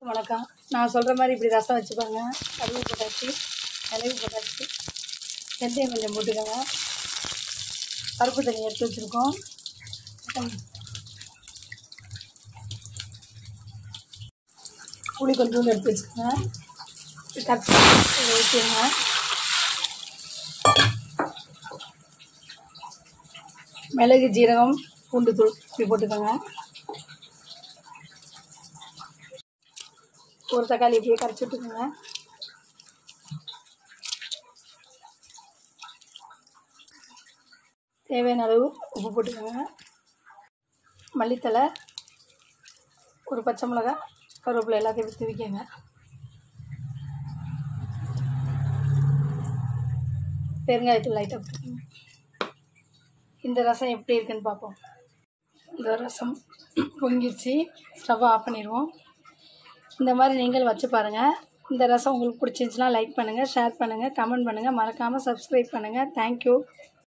வணக்கம் நான் சொல்கிற மாதிரி இப்படி ரசம் வச்சுப்பாங்க கடுகு போட்டாச்சு மிளகு போட்டாச்சு வெந்தயம் கொஞ்சம் போட்டுக்கோங்க பருப்பு தண்ணி எடுத்து வச்சுருக்கோம் புளி கொஞ்சோண்டு எடுத்து வச்சுக்கோங்க கட் பண்ணி ஊற்றிடுங்க மிளகு ஜீரகம் பூண்டு தூள் இப்படி போட்டுக்கோங்க ஒரு தக்காளி இப்படியே கரைச்சி விட்டுக்கோங்க தேவையான அளவு உப்பு போட்டுக்கோங்க மல்லித்தலை ஒரு பச்சை மிளகாய் கருவேப்பிலை எல்லாத்தையும் எடுத்து வைக்கங்க பெருங்காயத்தூள் லைட்டாக போட்டுக்கோங்க இந்த ரசம் எப்படி இருக்குன்னு பார்ப்போம் இந்த ரசம் பொங்கிடுச்சு ஸ்டவ் ஆஃப் பண்ணிடுவோம் இந்த மாதிரி நீங்கள் வச்சு பாருங்கள் இந்த ரசம் உங்களுக்கு பிடிச்சிருந்துச்சுன்னா லைக் பண்ணுங்கள் ஷேர் பண்ணுங்கள் கமெண்ட் பண்ணுங்கள் மறக்காமல் சப்ஸ்கிரைப் பண்ணுங்கள் தேங்க்யூ